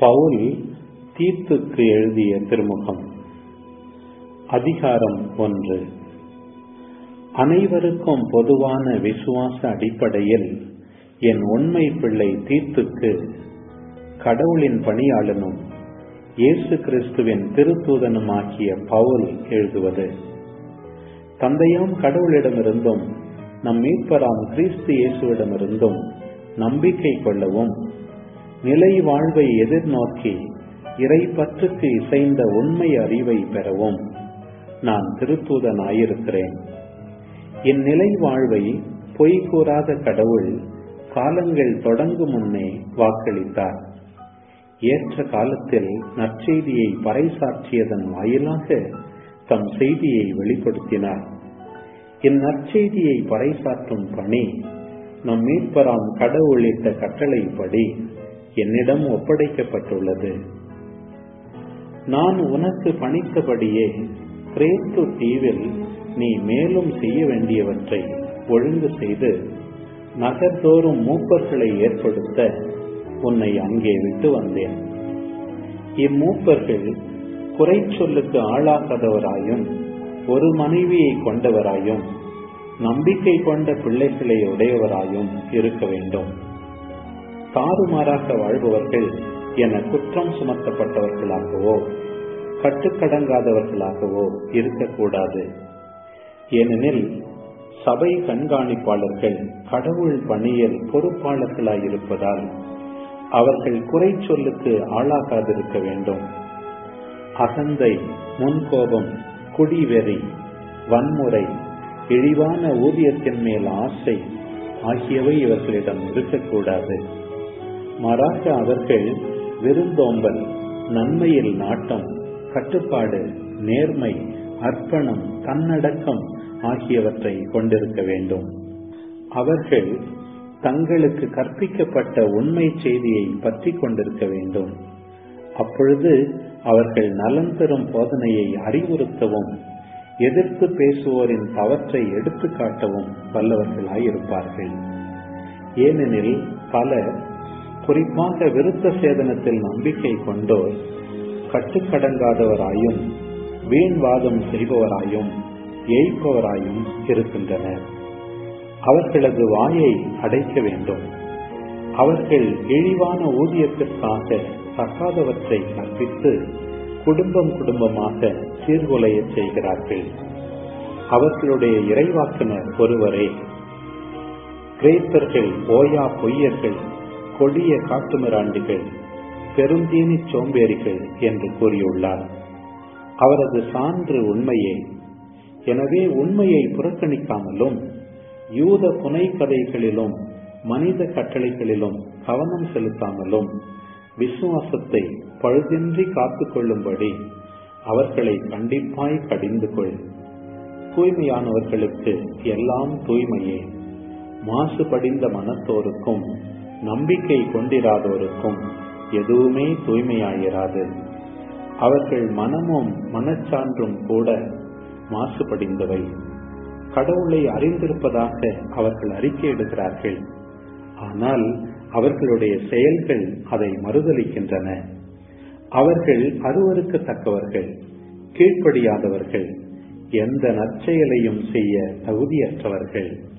பவுல் தீத்துக்கு எழுதிய திருமுகம் அதிகாரம் ஒன்று அனைவருக்கும் பொதுவான விசுவாச அடிப்படையில் என் உண்மை பிள்ளை தீத்துக்கு கடவுளின் பணியாளனும் இயேசு கிறிஸ்துவின் திருத்தூதனுமாகிய பவுல் எழுதுவது தந்தையாம் கடவுளிடமிருந்தும் நம் மீட்பராம் கிறிஸ்து இயேசுவிடமிருந்தும் நம்பிக்கை கொள்ளவும் நிலை வாழ்வை எதிர்நோக்கி இறை பற்றுக்கு இசைந்த உண்மை அறிவை பெறவும் நான் திருத்தூதனாயிருக்கிறேன் இந்நிலை வாழ்வை பொய் கூறாத கடவுள் காலங்கள் தொடங்கும் முன்னே வாக்களித்தார் ஏற்ற காலத்தில் நற்செய்தியை பறைசாற்றியதன் வாயிலாக தம் செய்தியை வெளிப்படுத்தினார் இந்நற்செய்தியை பறைசாற்றும் பணி நம் மீட்பராம் கடவுளிட்ட கட்டளைப்படி என்னிடம் ஒப்படைக்கப்பட்டுள்ளது நான் உனக்கு பணித்தபடியே கிரேத்து தீவில் நீ மேலும் செய்ய வேண்டியவற்றை ஒழுங்கு செய்து நகர்தோறும் மூப்பர்களை ஏற்படுத்த உன்னை அங்கே விட்டு வந்தேன் இம்மூப்பர்கள் குறை சொல்லுக்கு ஆளாகாதவராயும் ஒரு மனைவியை கொண்டவராயும் நம்பிக்கை கொண்ட பிள்ளைகளை உடையவராயும் இருக்க வேண்டும் தாறுமாறாக வாழ்பவர்கள் என குற்றம் சுமத்தப்பட்டவர்களாகவோ கட்டுக்கடங்காதவர்களாகவோ இருக்கக்கூடாது ஏனெனில் சபை கண்காணிப்பாளர்கள் கடவுள் பணியில் பொறுப்பாளர்களாயிருப்பதால் அவர்கள் குறை சொல்லுக்கு ஆளாகாதிருக்க வேண்டும் அகந்தை முன்கோபம் குடிவெறி வன்முறை இழிவான ஊதியத்தின் மேல் ஆசை ஆகியவை இவர்களிடம் இருக்கக்கூடாது மாறாக அவர்கள் விருந்தோம்பல் நன்மையில் நாட்டம் கட்டுப்பாடு நேர்மை அர்ப்பணம் தன்னடக்கம் ஆகியவற்றை கொண்டிருக்க வேண்டும் அவர்கள் தங்களுக்கு கற்பிக்கப்பட்ட உண்மை செய்தியை பற்றி கொண்டிருக்க வேண்டும் அப்பொழுது அவர்கள் நலன் தரும் போதனையை அறிவுறுத்தவும் எதிர்த்து பேசுவோரின் தவற்றை எடுத்து காட்டவும் வல்லவர்களாயிருப்பார்கள் ஏனெனில் பலர் குறிப்பாக விருத்த சேதனத்தில் நம்பிக்கை கொண்டோர் கட்டுக்கடங்காதவராயும் வீண்வாதம் செய்பவராயும் ஏய்ப்பவராயும் இருக்கின்றனர் அவர்களது வாயை அடைக்க வேண்டும் அவர்கள் இழிவான ஊதியத்திற்காக தக்காதவற்றை கற்பித்து குடும்பம் குடும்பமாக சீர்குலைய செய்கிறார்கள் அவர்களுடைய இறைவாக்கினர் ஒருவரே கிரேத்தர்கள் ஓயா பொய்யர்கள் கொடிய காட்டுமிராண்டிகள் பெருந்தீனி சோம்பேறிகள் என்று கூறியுள்ளார் அவரது சான்று உண்மையே எனவே உண்மையை புறக்கணிக்காமலும் யூத புனை கதைகளிலும் மனித கட்டளைகளிலும் கவனம் செலுத்தாமலும் விசுவாசத்தை பழுதின்றி காத்துக்கொள்ளும்படி அவர்களை கண்டிப்பாய் கடிந்து கொள் தூய்மையானவர்களுக்கு எல்லாம் தூய்மையே மாசுபடிந்த மனத்தோருக்கும் நம்பிக்கை கொண்டிராதோருக்கும் எதுவுமே தூய்மையாயிராது அவர்கள் மனமும் மனச்சான்றும் கூட மாசுபடிந்தவை கடவுளை அறிந்திருப்பதாக அவர்கள் அறிக்கையிடுகிறார்கள் ஆனால் அவர்களுடைய செயல்கள் அதை மறுதளிக்கின்றன அவர்கள் அருவருக்கு தக்கவர்கள் கீழ்ப்படியாதவர்கள் எந்த நற்செயலையும் செய்ய தகுதியற்றவர்கள்